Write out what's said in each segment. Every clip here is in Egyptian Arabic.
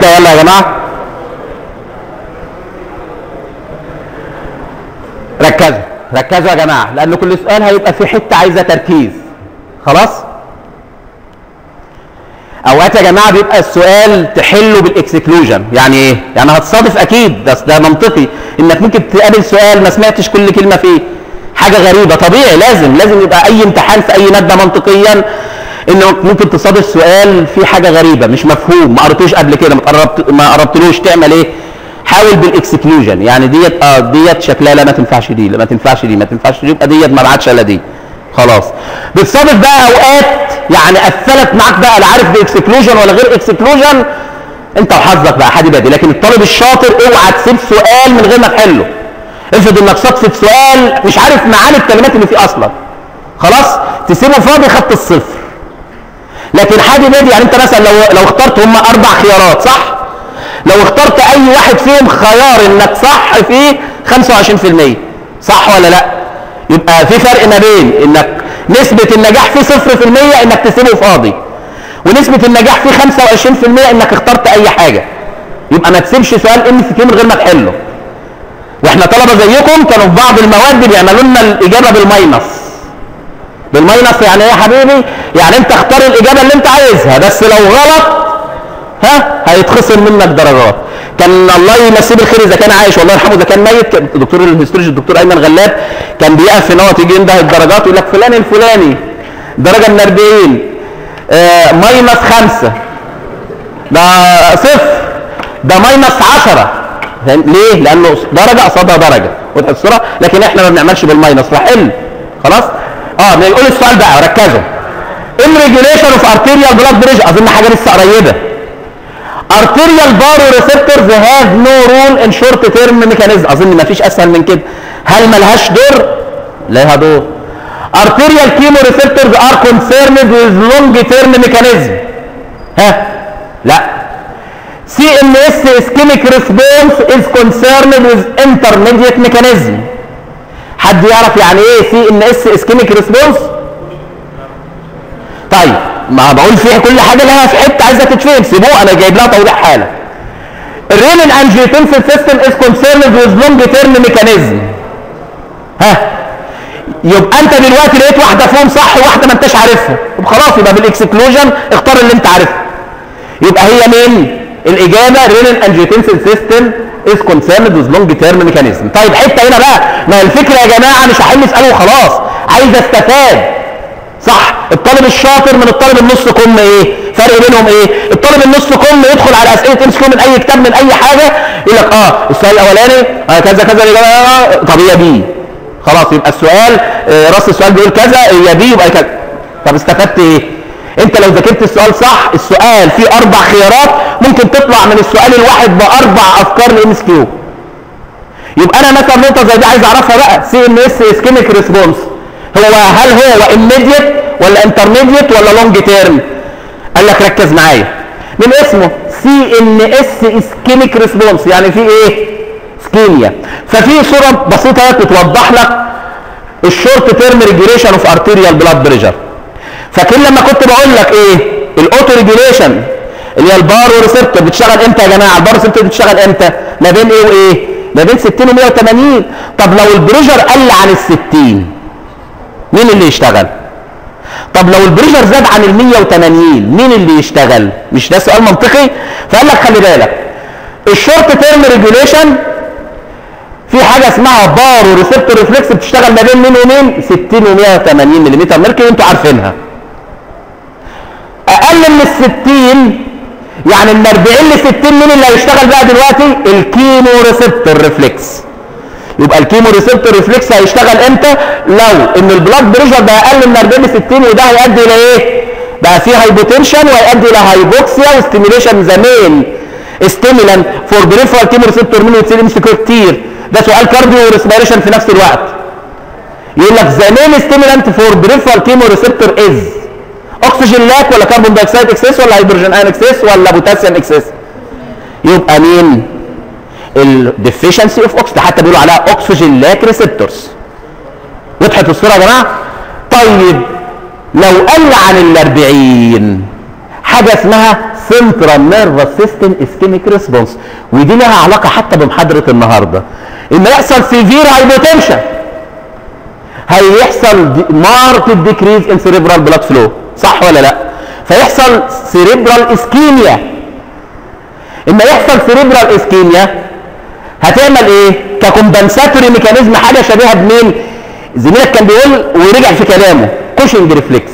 كده يلا يا جماعه ركزوا ركزوا يا جماعه لان كل سؤال هيبقى في حته عايزه تركيز خلاص اوقات يا جماعه بيبقى السؤال تحله بالاكسكلوجن يعني ايه يعني هتصادف اكيد ده ده منطقي انك ممكن تقابل سؤال ما سمعتش كل كلمه فيه حاجه غريبه طبيعي لازم لازم يبقى اي امتحان في اي ماده منطقيا انه ممكن تصادف سؤال فيه حاجه غريبه مش مفهوم ما قريتوش قبل كده ما قربت ما قربتلوش تعمل ايه حاول بالاكسكلوجن يعني ديت اه ديت شكلها لا ما تنفعش دي لا ما تنفعش دي ما تنفعش دي يبقى ديت ما بعتش الا دي خلاص بتصادف بقى اوقات يعني قفلت معاك بقى لا عارف باكسكلوجن ولا غير اكسكلوجن انت وحظك بقى حادي بادي لكن الطالب الشاطر اوعى تسيب سؤال من غير ما تحله افرض انك صدفه سؤال مش عارف معاني الكلمات اللي فيه اصلا خلاص تسيبه فاضي خدت الصفر لكن حادي بادي يعني انت مثلا لو لو اخترت هم اربع خيارات صح لو اخترت اي واحد فيهم خيار انك صح فيه 25% صح ولا لا يبقى في فرق ما بين انك نسبة النجاح فيه 0% انك تسيبه فاضي ونسبة النجاح فيه 25% انك اخترت اي حاجة يبقى ما تسيبش سؤال ام سي كيو من غير ما تحله واحنا طلبة زيكم كانوا في بعض المواد بيعملوا لنا الاجابة بالماينس بالماينس يعني ايه يا حبيبي يعني انت اختار الاجابة اللي انت عايزها بس لو غلط ها هيتخصم منك درجات كان الله يمسيه بالخير اذا كان عايش والله يرحمه اذا كان ميت كان دكتور الهيستولوجي الدكتور ايمن غلاب كان بيقف في نقط يجي ينده الدرجات ويقول لك فلان الفلاني درجه من 40 آه ماينس 5 ده صفر ده ماينس 10 فاهم ليه؟ لانه درجه قصادها درجه وضحت الصوره لكن احنا ما بنعملش بالماينس فحل خلاص؟ اه بيقول السؤال بقى ركزوا ام ريجوليشن اوف ارتيريال بلاد بريشر اظن حاجه لسه قريبه arterial baroreceptors have no role in short term mechanism اظن ما فيش اسهل من كده هل ملهاش دور لها دور arterial chemoreceptors are concerned with long term mechanism ها لا CNS ischemic response is concerned with intermediate mechanism حد يعرف يعني ايه CNS ischemic response طيب ما بقول فيها كل حاجه لها في حته عايزه تتفهم سيبوه انا جايب لها توضيح حالا الرينين انجيوتنسين سيستم از كونسيرند ويز لونج تيرم ميكانيزم ها يبقى انت دلوقتي لقيت واحده فيهم صح وواحده ما انتش عارفها طب خلاص يبقى بالاكسكلوجن اختار اللي انت عارفها يبقى هي مين الاجابه رينين انجيوتنسين سيستم از كونسيرند ويز لونج تيرم ميكانيزم طيب حته هنا بقى ما الفكره يا جماعه مش هحل اساله وخلاص عايز استفاد صح الطالب الشاطر من الطالب النص كم ايه فرق بينهم ايه الطالب النص كم يدخل على اسئله ام من اي كتاب من اي حاجه يقول لك اه السؤال الاولاني آه كذا كذا آه طب هي بي خلاص يبقى السؤال آه راس السؤال بيقول كذا هي بي يبقى كذا طب استفدت ايه انت لو ذاكرت السؤال صح السؤال فيه اربع خيارات ممكن تطلع من السؤال الواحد باربع افكار لام اس كيو يبقى انا مثلا نقطه زي دي عايز اعرفها بقى سي ام اس اسكيميك ريسبونس هو هل هو immediate ولا intermediate ولا long term قال لك ركز معايا من اسمه سي ان اس اسكيميك ريسبونس يعني في ايه اسكيميا ففي صوره بسيطه بتوضح لك الشورت تيرم ريجوليشن اوف ارتيريال بلاد بريشر فاكر لما كنت بقول لك ايه الاوتو ريجوليشن اللي هي البارو ريسبتور بتشتغل امتى يا جماعه البارو ريسبتور بتشتغل امتى ما بين ايه وايه ما بين 60 و 180 طب لو البريشر قل عن ال 60 مين اللي يشتغل طب لو البريشر زاد عن ال 180 مين اللي يشتغل مش ده سؤال منطقي فقال لك خلي بالك الشورت تيرم ريجوليشن في حاجه اسمها بارو ريسبتور ريفلكس بتشتغل ما بين مين ومين 60 و 180 ملم ميركوري انتوا عارفينها اقل من ال 60 يعني من 40 ل 60 مين اللي هيشتغل بقى دلوقتي الكيمو ريسبتور ريفلكس يبقى الكيمو ريسبتور ريفلكس هيشتغل امتى لو ان البلاد بريشر ده اقل من 40 ل 60 وده هيؤدي الى ايه بقى فيه هايبوتنشن وهيؤدي الى هايبوكسيا وستيميليشن ذا مين ستيمولانت فور بريفرال كيمو ريسبتور مين وتصير امسكوا كتير ده سؤال كارديو وريسبيريشن في نفس الوقت يقول لك ذا مين ستيمولانت فور بريفرال كيمو ريسبتور از اكسجين لاك ولا كربون دايوكسيد اكسس ولا هيدروجين ايون اكسس ولا بوتاسيوم اكسس يبقى مين الديفيشنسي اوف اوكسجين حتى بيقولوا عليها اكسجين لاك ريسبتورز وضحت الصوره يا جماعه طيب لو قل عن ال 40 حاجه اسمها سنترال نيرفس سيستم اسكيميك ريسبونس ودي لها علاقه حتى بمحاضره النهارده اما يحصل سيفير هايبوتنشن هيحصل ماركت ديكريز ان سيريبرال بلاد فلو صح ولا لا فيحصل سيريبرال اسكيميا اما يحصل سيريبرال اسكيميا هتعمل ايه ككومبنساتوري ميكانيزم حاجه شبيهه بمين زميلك كان بيقول ورجع في كلامه كوشنج ريفلكس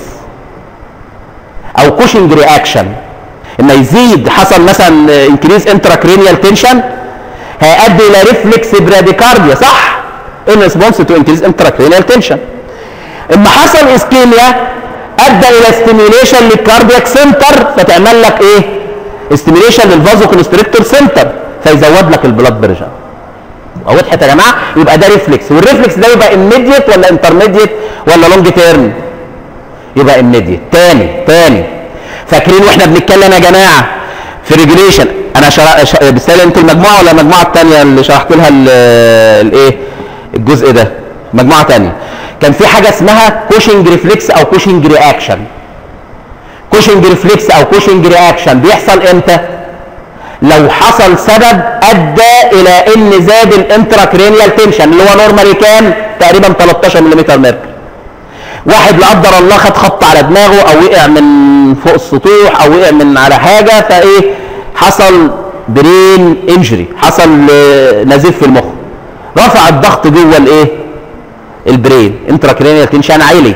او كوشنج رياكشن اما يزيد حصل مثلا انكريز انتراكرينيال تنشن هيؤدي الى ريفلكس براديكارديا صح ان ريسبونس تو انكريز انتراكرينيال تنشن اما حصل اسكيميا ادى الى ستيميوليشن للكاردياك سنتر فتعمل لك ايه ستيميوليشن للفازو كونستريكتور سنتر فيزود لك البلاد بريشر وضحت يا جماعه يبقى ده ريفلكس والريفلكس ده يبقى immediate ولا انترميديت ولا لونج تيرم يبقى immediate تاني تاني فاكرين واحنا بنتكلم يا جماعه في ريجوليشن انا شرح ش... بالتالي انتوا المجموعه ولا المجموعه الثانيه اللي شرحت لها الايه الجزء ده مجموعه ثانيه كان في حاجه اسمها كوشنج ريفلكس او كوشنج رياكشن كوشنج ريفلكس او كوشنج رياكشن بيحصل امتى لو حصل سبب ادى الى ان زاد الانتراكرينيال تنشن اللي هو نورمالي كام تقريبا 13 ملم ميركوري واحد لا قدر الله خد خط على دماغه او وقع من فوق السطوح او وقع من على حاجه فايه حصل برين انجري حصل نزيف في المخ رفع الضغط جوه الايه البرين انتراكرينيال تنشن عالي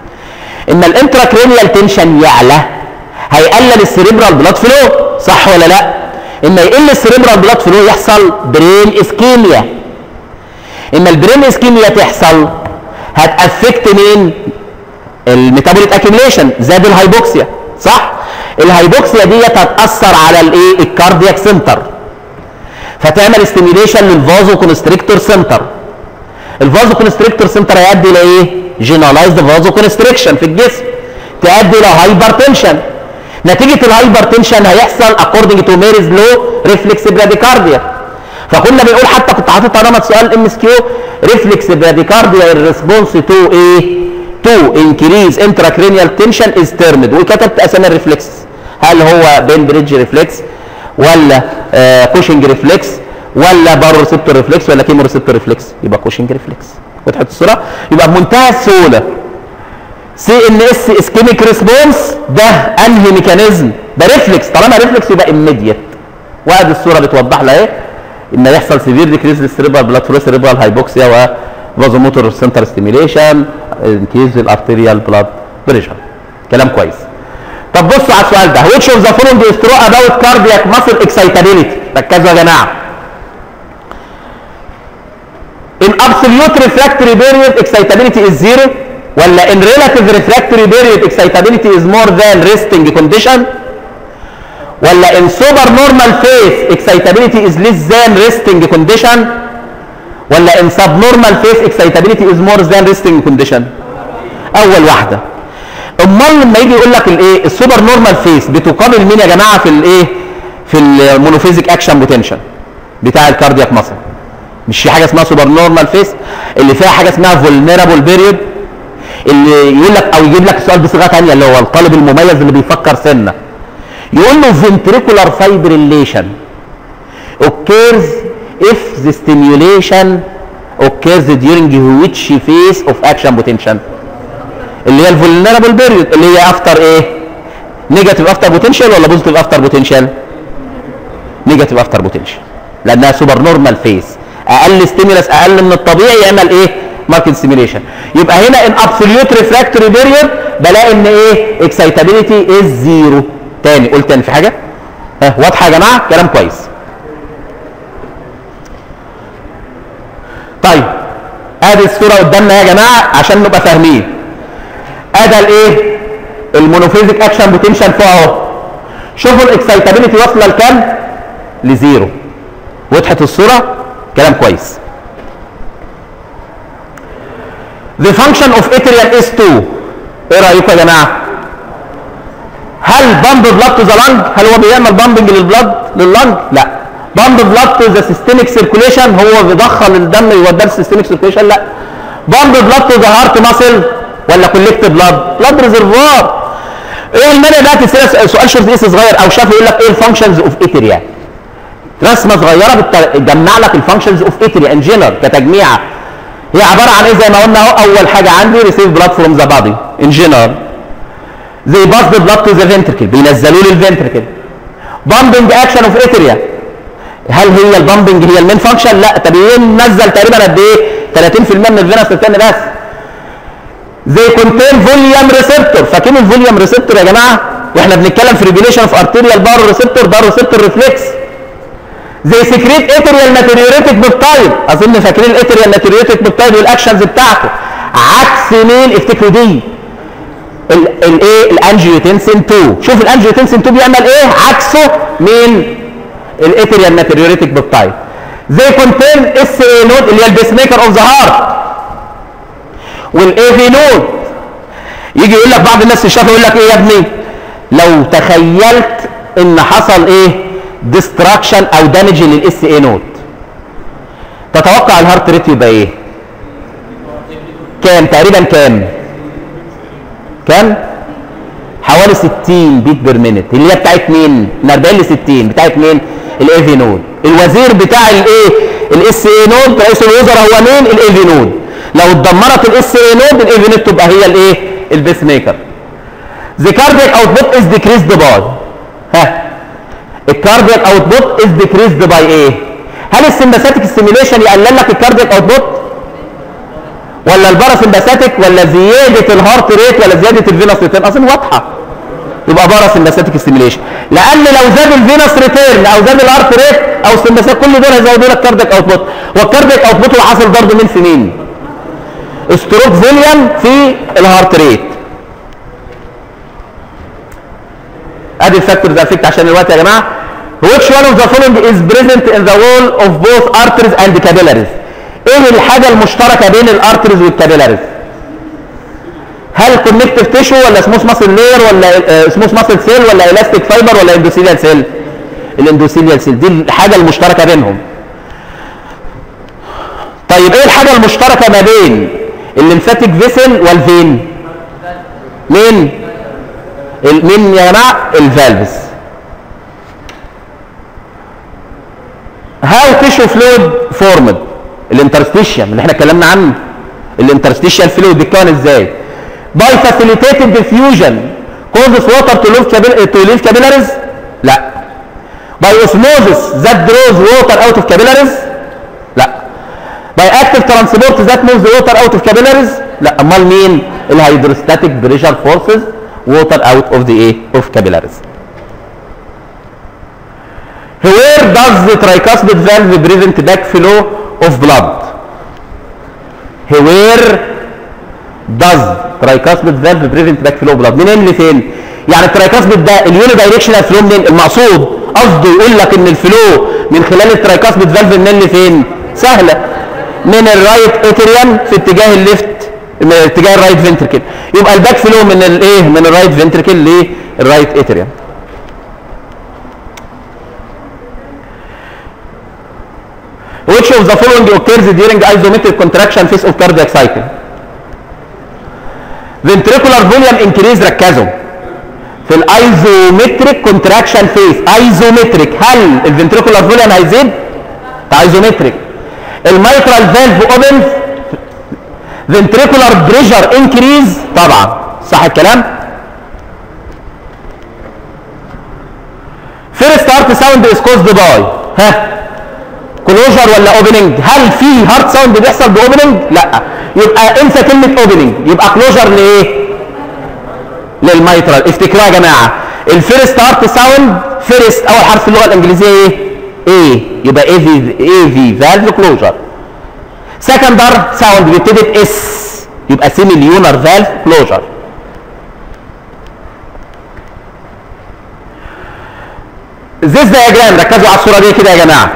اما الانتراكرينيال تنشن يعلى هيقلل السريبرال بلاد فلو صح ولا لا اما يقل السريبرال بلاد فلو يحصل برين اسكيميا اما البرين اسكيميا تحصل هتافكت مين الميتابوليك اكيميليشن زاد الهايبوكسيا صح الهايبوكسيا ديت هتاثر على الايه الكاردياك سنتر فتعمل ستيميوليشن للفازو كونستريكتور سنتر الفازو كونستريكتور سنتر هيؤدي الى ايه جينرالايزد فازو كونستريكشن في الجسم تؤدي الى هايبر تنشن نتيجه الهايبر تنشن هيحصل اكوردنج تو ميريز لو ريفلكس براديكارديا فكنا بنقول حتى كنت حاطط رمز سؤال ام اس كيو ريفلكس براديكارديا الريسبونس تو ايه تو انكريز انتراكرينيال تنشن از تيرمد وكتبت اسامي الريفلكس هل هو بين بريدج ريفلكس ولا آه كوشنج ريفلكس ولا بارو ريسبتور ريفلكس ولا كيمو ريسبتور ريفلكس يبقى كوشنج ريفلكس وضحت الصوره يبقى بمنتهى السهوله سي ان اس اسكيميك ريسبونس ده انهي ميكانيزم ده ريفلكس طالما ريفلكس يبقى اميديت وادي الصوره بتوضح لها ايه ان يحصل سيفير ديكريز للسريبرال بلاد فلو سريبرال هايبوكسيا وفازوموتور سنتر ستيميليشن انكريز الارتيريال بلاد بريشر كلام كويس طب بصوا على السؤال ده which of the following is true about cardiac muscle excitability ركزوا يا جماعه in absolute refractory period excitability is zero ولا in relative refractory period excitability is more than resting condition ولا in super normal phase excitability is less than resting condition ولا in subnormal phase excitability is more than resting condition اول واحده امال لما يجي يقول لك الايه السوبر نورمال فيس بتقابل مين يا جماعه في الايه في المونوفيزيك اكشن بوتنشال بتاع الكاردياك ماسل مش في حاجه اسمها سوبر نورمال فيس اللي فيها حاجه اسمها فولنربل بيريود اللي يقول لك او يجيب لك السؤال بصيغه ثانيه اللي هو الطالب المميز اللي بيفكر سنه يقول له ventricular fibrillation occurs if the stimulation occurs during which phase of action potential اللي هي الفولنربل بيريود اللي هي افتر ايه نيجاتيف افتر بوتنشال ولا بوزيتيف افتر بوتنشال نيجاتيف افتر بوتنشال لانها سوبر نورمال فيز اقل ستيمولس اقل من الطبيعي يعمل ايه ماركت ستيميوليشن يبقى هنا ان ابسوليوت ريفراكتوري بيريود بلاقي ان ايه اكسايتابيليتي از زيرو تاني قلت تاني في حاجه ها واضحه يا جماعه كلام كويس طيب ادي الصوره قدامنا يا جماعه عشان نبقى فاهمين ادي الايه المونوفيزيك اكشن بوتنشال فوق اهو شوفوا الاكسايتابيليتي واصله لكام لزيرو وضحت الصوره كلام كويس The function of atrial S2 ايه رايكم يا جماعه هل بامب بلاد تو ذا لنج هل هو بيعمل بامبنج للبلاد لللنج لا بامب بلاد تو ذا سيستميك سيركوليشن هو بيضخم الدم يوديه للسيستميك سيركوليشن لا بامب بلاد تو ذا هارت ماسل ولا كولكت بلاد بلاد ريزرفوار ايه المانع بقى تسال سؤال شورت اس صغير او شاف يقول لك ايه الفانكشنز اوف اتريا رسمه صغيره بتجمع لك الفانكشنز اوف اتريا ان جنرال كتجميعه هي عباره عن ايه زي ما قلنا اهو اول حاجه عندي ريسيف بلاد فروم ذا بادي ان جنرال زي باس بلاد تو ذا فنتركل بينزلوا لي الفنتركل بامبنج اكشن اوف اتريا هل هي البامبنج هي المين فانكشن لا طب نزل تقريبا قد ايه 30% من الفينس الثاني بس زي كونتين فوليوم ريسبتور فاكرين الفوليوم ريسبتور يا جماعه واحنا بنتكلم في ريجوليشن اوف ارتيريال بار ريسبتور ده ريسبتور ريفلكس زي سكريت اتريال ناتريوريتك بيبتايد اظن فاكرين الاتريال ناتريوريتك بيبتايد والاكشنز بتاعته عكس مين افتكروا دي الايه الانجيوتنسين 2 شوف الانجيوتنسين 2 بيعمل ايه عكسه مين الاتريال ناتريوريتك بيبتايد زي كونتين اس اي نود اللي هي البيس ميكر اوف ذا هارت والاي في نود يجي يقول لك بعض الناس الشافعي يقول لك ايه يا ابني لو تخيلت ان حصل ايه ديستراكشن او دامج للاس اي نود تتوقع الهارت ريت يبقى ايه كام تقريبا كام كام حوالي 60 بيت بير مينت اللي هي بتاعت مين من 40 ل 60 بتاعت مين الاي في نود الوزير بتاع الايه الاس اي نود رئيس الوزراء هو مين الاي في نود لو اتدمرت الاس اي نود الاي في نود تبقى هي الايه البيس ميكر the cardiac output is decreased by ها الكاردياك اوتبوت از decreased باي ايه هل السمباثيك ستيميوليشن يقلل لك الكاردياك اوتبوت ولا الباراسمباثيك ولا زياده الهارت ريت ولا زياده الفينوس ريتيرن اصلا واضحه يبقى باراسمباثيك ستيميوليشن لان لو زاد الفينوس ريتيرن او زاد الهارت ريت او السمباثيك كل دول هيزودوا لك كاردياك اوتبوت والكاردياك اوتبوت اللي حاصل ضرب مين في مين ستروك فوليوم في الهارت ريت ادي الفاكتورز افكت عشان الوقت يا جماعه which one of the following is present in the wall of both arteries and capillaries ايه الحاجه المشتركه بين الارتريز والكابيلاريز هل كونكتيف تيشو ولا سموث ماسل لير ولا سموث ماسل سيل ولا الاستيك فايبر ولا اندوثيليال سيل الاندوثيليال سيل دي الحاجه المشتركه بينهم طيب ايه الحاجه المشتركه ما بين الليمفاتيك فيسل والفين مين مين يا جماعه الفالفز هاو تيشو فلويد فورمد الانترستيشيم اللي احنا اتكلمنا عنه الانترستيشيال فلويد بيتكون ازاي باي فاسيليتيتد ديفيوجن كوزس ووتر تو ليف تو ليف كابيلاريز لا باي اوسموزس ذات دروز ووتر اوت اوف كابيلاريز لا باي اكتف ترانسبورت ذات موفز ووتر اوت اوف كابيلاريز لا امال مين الهيدروستاتيك بريشر فورسز ووتر اوت اوف ذا ايه اوف كابيلاريز Where does the tricuspid valve prevent backflow of blood? Where does tricuspid valve prevent backflow of blood? منين لفين؟ يعني الترايكاسبيد ده اليوني دايركشنال فلو منين؟ المقصود قصده يقول لك ان الفلو من خلال الترايكاسبيد فالف منين لفين؟ سهله من الرايت اتريوم في اتجاه الليفت من اتجاه الرايت فنتركل يبقى الباك فلو من الايه؟ من الرايت فنتركل للرايت اتريوم Which of the following occurs during isometric contraction phase of cardiac cycle? Ventricular volume increase ركزوا في الايزومتريك كونتراكشن فيز ايزومتريك هل الفنتريكولار فوليوم هيزيد؟ ايزومتريك الميترال فالف اوبن فنتريكولار بريشر انكريز طبعا صح الكلام؟ فيرست هارت ساوند از كوزد باي ها كلوجر ولا اوبننج هل في هارت ساوند بيحصل باوبننج لا يبقى انسى كلمه اوبننج يبقى كلوجر لايه للميترال افتكروها يا جماعه الفيرست هارت ساوند فيرست اول حرف في اللغه الانجليزيه ايه ايه يبقى اي في اي في فالف كلوجر سكند هارت ساوند بيبتدي باس يبقى سيمي ليونر فالف كلوجر زيس دياجرام ركزوا على الصوره دي كده يا جماعه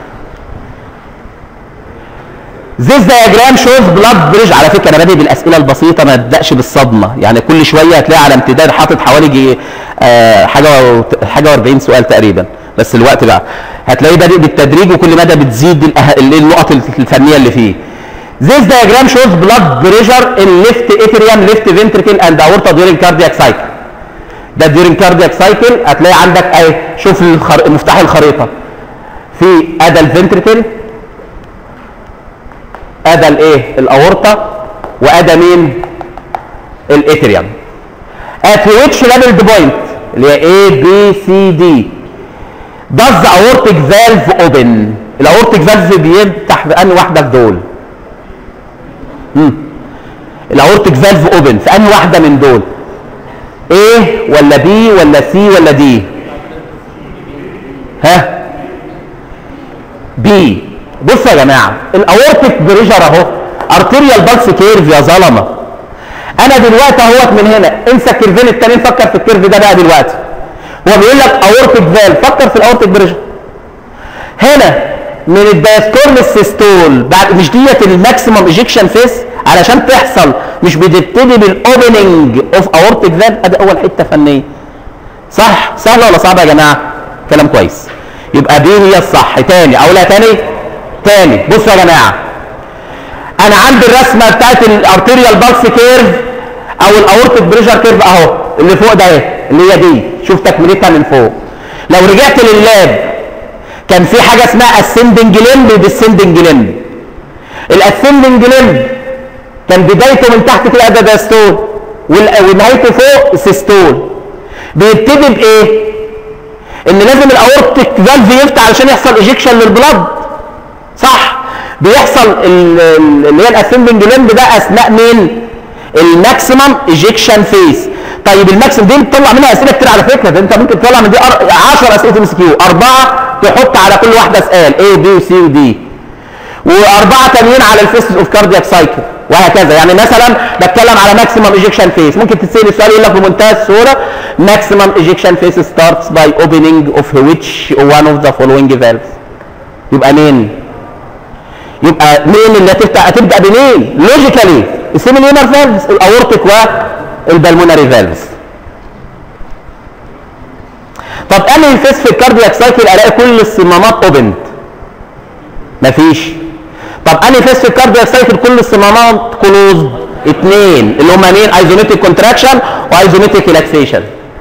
This diagram shows blood bridge على فكره انا بادئ بالاسئله البسيطه ما ابداش بالصدمه يعني كل شويه هتلاقي على امتداد حاطط حوالي جي آه حاجه و... حاجه و40 سؤال تقريبا بس الوقت بقى هتلاقيه بادئ بالتدريج وكل مدى بتزيد الأه... النقط الفنيه اللي فيه This diagram shows blood pressure in left atrium, left ventricle and aorta during cardiac cycle. ده ديورين كاردياك سايكل هتلاقي عندك اهي شوف الخر... مفتاح الخريطه في ادا الفنتريكل ادا الايه الاورطه وادا مين الاتريوم at which level the point اللي هي A B C D does the aortic valve open الاورتيك فالف بيفتح في انهي واحده في دول الاورتيك فالف اوبن في انهي واحده من دول A ولا B ولا C ولا D ها B بصوا يا جماعه الاورتيك بريشر اهو ارتيريال بالس كيرف يا ظلمه انا دلوقتي اهوت من هنا انسى الكيرفين التانيين فكر في الكيرف ده بقى دلوقتي هو بيقول لك اورتيك فالف فكر في الاورتيك بريشر هنا من الدايستول للسيستول بعد مش ديت الماكسيمم ايجكشن فيس علشان تحصل مش بتبتدي بالاوبننج اوف اورتيك فالف ادي اول حته فنيه صح سهله ولا صعبه يا جماعه كلام كويس يبقى دي هي الصح تاني اقولها تاني تاني بصوا يا جماعه انا عندي الرسمه بتاعت الارتيريال بالس كيرف او الاورتيك بريشر كيرف اهو اللي فوق ده اهي اللي هي دي شوف تكملتها من فوق لو رجعت لللاب كان في حاجه اسمها اسندنج لمب وديسندنج لمب الاسندنج لمب كان بدايته من تحت كده ده داستول ونهايته فوق سيستول بيبتدي بايه ان لازم الاورتيك فالف يفتح علشان يحصل ايجكشن للبلد صح بيحصل اللي هي الاسندنج لمب ده اثناء مين الماكسيمم ايجكشن فيس طيب الماكسيمم دي بتطلع منها اسئله كتير على فكره ده انت ممكن تطلع من دي 10 اسئله ام سي كيو اربعه تحط على كل واحده سؤال A B C و D واربعه تانيين على الفيسز اوف كاردياك سايكل وهكذا يعني مثلا بتكلم على ماكسيمم ايجكشن فيس ممكن تسال السؤال يقول لك بمنتهى السهوله ماكسيمم ايجكشن فيس ستارتس باي اوبننج اوف which one of the following valves يبقى مين يبقى مين اللي هتفتح هتبدا بمين لوجيكالي السيميليونر فالفز الاورتيك والبلمونري فالفز طب انهي الفيس في الكاردياك سايكل الاقي كل الصمامات اوبند مفيش طب انهي فيس في الكاردياك سايكل كل الصمامات كلوزد اثنين اللي هم مين ايزوميتيك كونتراكشن وايزوميتيك ريلاكسيشن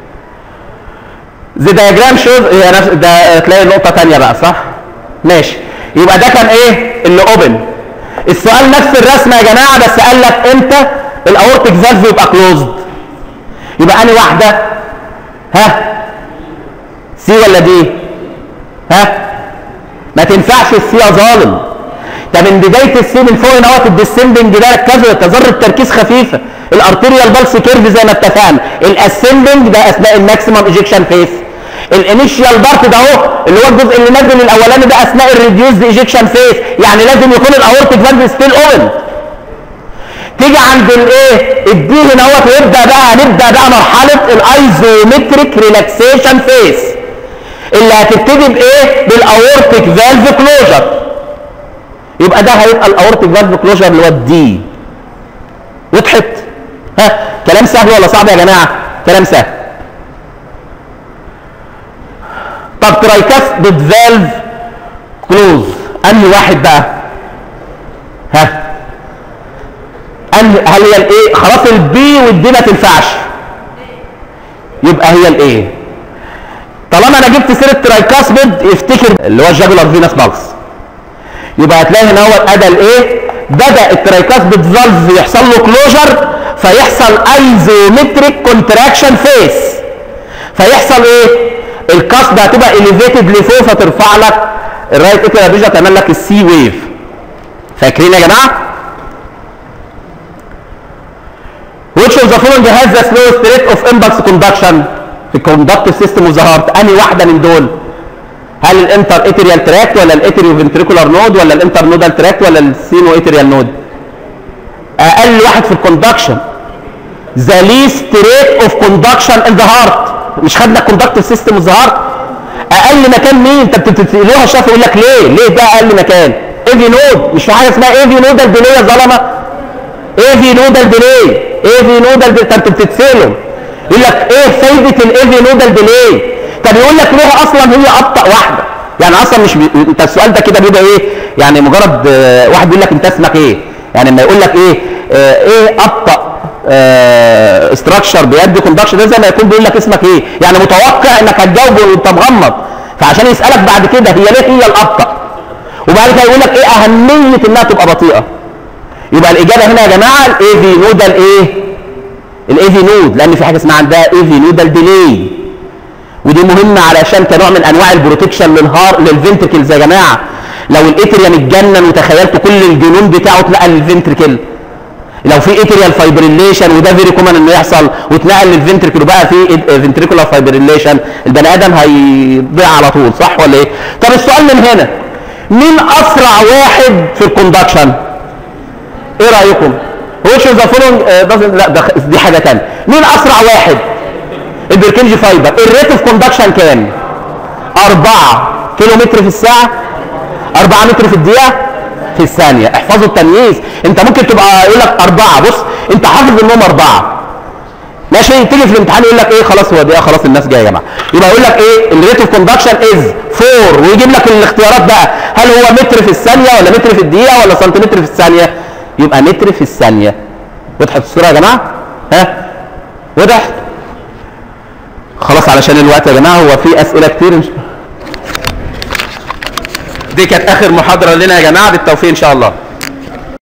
ذا دايجرام شوز هي نفس ده تلاقي نقطه ثانيه بقى صح ماشي يبقى ده كان ايه اللي اوبن السؤال نفس الرسمه يا جماعه بس قال لك امتى الاورتيك فالف يبقى كلوزد يبقى انهي واحده ها سي ولا دي ها ما تنفعش السي يا ظالم ده من بدايه السي من فوق نوت الديسندنج ده ركزوا تذره تركيز خفيفه الارتيريال بالس كيرف زي ما اتفقنا الاسندنج ده اثناء الماكسيمم ايجكشن فيس الانيشيال بارت ده اهو اللي هو الجزء اللي نازل الاولاني ده اثناء الريديوسد ايجكشن فيس يعني لازم يكون الاورتيك فالف ستيل اوبن تيجي عند الايه الدي هنا اهوت ويبدا بقى هنبدا بقى مرحله الايزومتريك ريلاكسيشن فيس اللي هتبتدي بايه بالاورتيك فالف كلوجر يبقى ده هيبقى الاورتيك فالف كلوجر اللي هو الدي وضحت ها كلام سهل ولا صعب يا جماعه كلام سهل طب ترايكاس فالف كلوز انهي واحد بقى ها انهي هل هي الايه خلاص البي والدي ما تنفعش يبقى هي الايه طالما انا جبت سيره ترايكاسبيد يفتكر اللي هو الجاجولار فينس بالس يبقى هتلاقي هنا هو ادا الايه بدا الترايكاسبيد فالف يحصل له كلوجر فيحصل ايزومتريك كونتراكشن فيس فيحصل ايه الكاس ده هتبقى اليفيتد لفوق فترفع لك الرايت اتريال فيجن تعمل لك السي ويف فاكرين يا جماعه which of the following has the slowest rate of impulse conduction في الكوندكتيف سيستم اوف ذا هارت انهي واحده من دول هل الانتر اتريال تراكت ولا الاتريو فنتريكولار نود ولا الانتر نودال تراكت ولا السينو اتريال نود اقل واحد في الكوندكشن ذا ليست ريت اوف كوندكشن ان ذا هارت مش خدنا الكوندكتيف سيستم اوف ذا هارت اقل مكان مين انت بتسالوها شاف يقول لك ليه ليه ده اقل مكان ايفي نود مش في حاجه اسمها ايفي نودال ديلي يا ظلمه ايفي نودال ديلي ايفي نودال ديلي انت بتتسالوا يقول لك ايه فايده الايفي نودال ديلي طب يقول لك ليه اصلا هي ابطا واحده يعني اصلا مش بي... انت السؤال ده كده بيبقى ايه يعني مجرد آه واحد بيقول لك انت اسمك ايه يعني لما يقول لك ايه آه ايه ابطا استراكشر بيدي كوندكشن ده زي ما يكون بيقول لك اسمك ايه يعني متوقع انك هتجاوبه وانت مغمض فعشان يسالك بعد كده هي ليه هي الابطا وبعد كده يقول لك ايه اهميه انها تبقى بطيئه يبقى الاجابه هنا يا جماعه الاي في نودال ايه الاي في نود لان في حاجه اسمها عندها اي في نودال ديلي ودي مهمه علشان كنوع من انواع البروتكشن للهار للفنتركلز يا جماعه لو الاتريم اتجنن وتخيلت كل الجنون بتاعه اتنقل للفنتركل لو في اتريال فايبريليشن وده فيري كومن انه يحصل واتنقل للفنتركل وبقى في فنتريكولار فايبريليشن البني ادم هيضيع على طول صح ولا ايه؟ طب السؤال من هنا مين اسرع واحد في الكوندكشن؟ ايه رايكم؟ which of the following uh, doesn't لا ده دي حاجه ثانيه مين اسرع واحد؟ البركنجي فايبر الريت اوف كوندكشن كام؟ 4 كيلو متر في الساعه 4 متر في الدقيقه في الثانيه احفظوا التمييز انت ممكن تبقى يقول لك اربعه بص انت حافظ انهم اربعه ماشي تيجي في الامتحان يقول لك ايه خلاص هو دقيقه خلاص الناس جايه يا جماعه يبقى يقول لك ايه الريت اوف كوندكشن از 4 ويجيب لك الاختيارات بقى هل هو متر في الثانيه ولا متر في الدقيقه ولا سنتيمتر في الثانيه يبقى متر في الثانيه وضحت الصوره يا جماعه ها وضحت خلاص علشان الوقت يا جماعه هو في اسئله كتير مش... دي كانت اخر محاضره لنا يا جماعه بالتوفيق ان شاء الله